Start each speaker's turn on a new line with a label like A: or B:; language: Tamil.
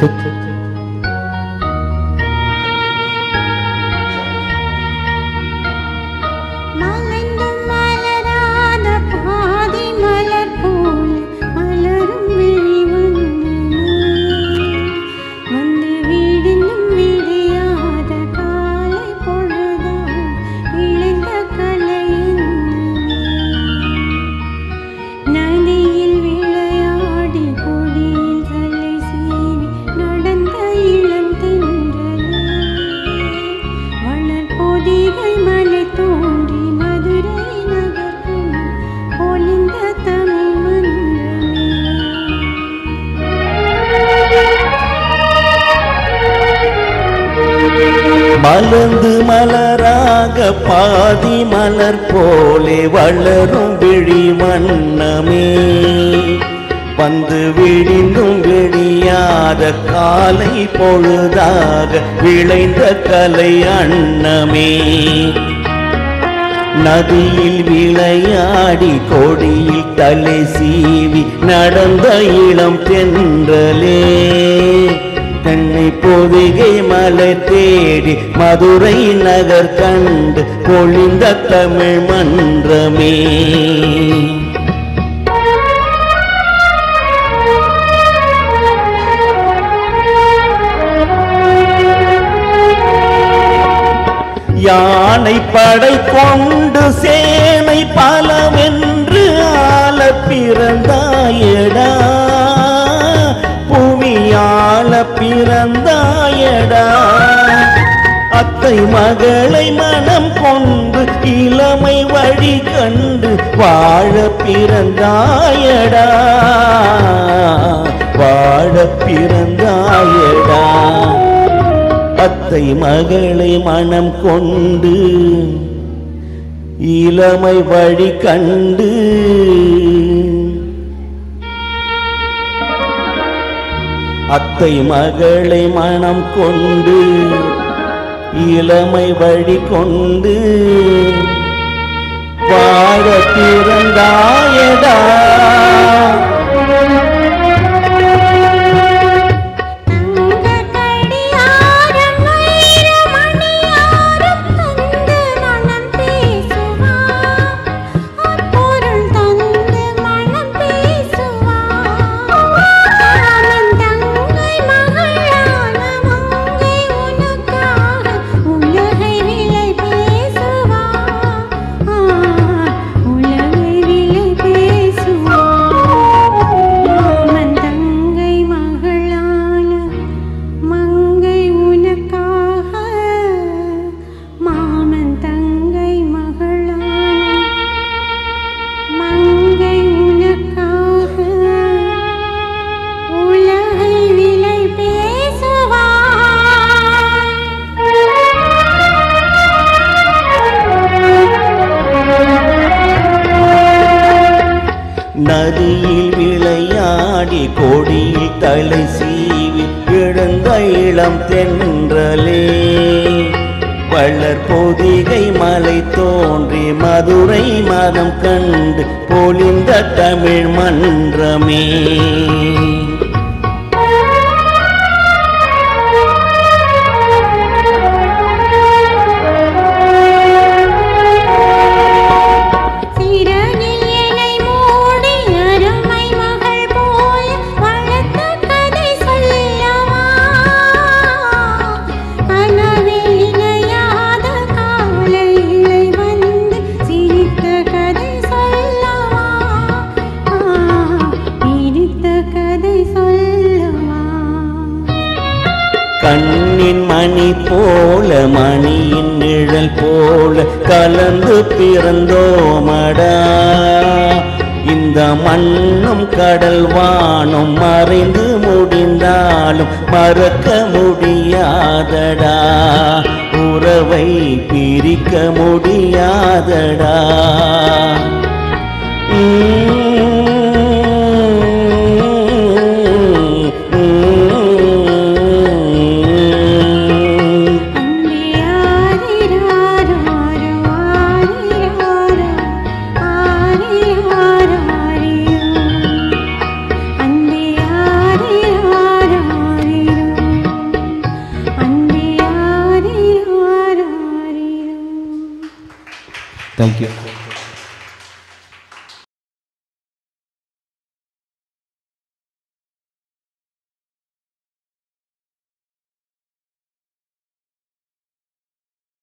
A: சுத்
B: மலர்ந்தும் மலராத பாதி மலர் போல் மலரும் விழி வந்து விடிந்தும் விடியாத காலை பொழுதாம் இழைந்த கலையின் நதியில் விளையாடி கொடியில் தலை சீவி நடந்த இளம் தென்றலே வளர் பொதிகை மலை தோன்றி மதுரை நகர்க்கும் பொலிந்த தமிழ் மன்றமே
A: மலர்ந்து மலராக பாதி மலர் போலே வளரும் விழி வண்ணமே வந்து விடிந்தும் விடியாத காலை பொழுதாக விளைந்த கலை அன்னமே நதியில் விளையாடி கொடியில் தலை சீவி நடந்த இளம் தென்றலே தென்னை பொதிகை மலை தேடி மதுரை நகர் கண்டு பொழிந்த தமிழ் மன்றமே யானை படை கொண்டு சேனை பலவென்று ஆள பிறந்தாயடா புவியாள பிறந்தாயடா அத்தை மகளை மனம் கொண்டு இளமை வழி கண்டு வாழ பிறந்தாயடா வாழ பிறந்தாயடா அத்தை மகளை மனம் கொண்டு இளமை வழி கண்டு அத்தை மகளை மனம் கொண்டு இளமை வழி கொண்டு வாழ பிறந்தாயடா
B: தங்கக்கடியாரம் வைரமணியாரம் தந்து மனம் பேசுவார் அப்பொருள் தந்து மனம் பேசுவார் அவன் தங்கை மகளான மங்கை உனக்காக உலகை விலை பேசுவார் உலகை விலை பேசுவார் மாமன் தங்கை மகளான மங்கை உனக்காக மாமன் தங்கை மகளான மங்கை உனக்காக உலகை விலை பேசுவார்
A: நதியில் விளையாடி கொடியில் தலை சீவி எழுந்த இளம் தென்றலே வளர் பொதிகை மலை தோன்றி மதுரை மரம் கண்டு பொலிந்த தமிழ் மன்றமே
B: சிறகில் என்னை மூடி அருமை மகள் போல் வளர்த்த கதை சொல்லவா கனவில் இணையாத காலையிலை வந்து சிரித்த கதை சொல்லவா பிடித்த கதை சொல்லவா
A: கண்ணின் மணி போல மணியின் நிழல் போல கலந்து பிறந்தோமடா இந்த மண்ணும் கடல் வானும் மறைந்து முடிந்தாலும் மறக்க முடியாதடா உறவை பிரிக்க முடியாதடா
B: அன்பே ஆரிராரோ ஆரிராரோ ஆரிராரோ ஆரிரோ அன்பே ஆரிராரோ ஆரிரோ
C: தேங்க்யூ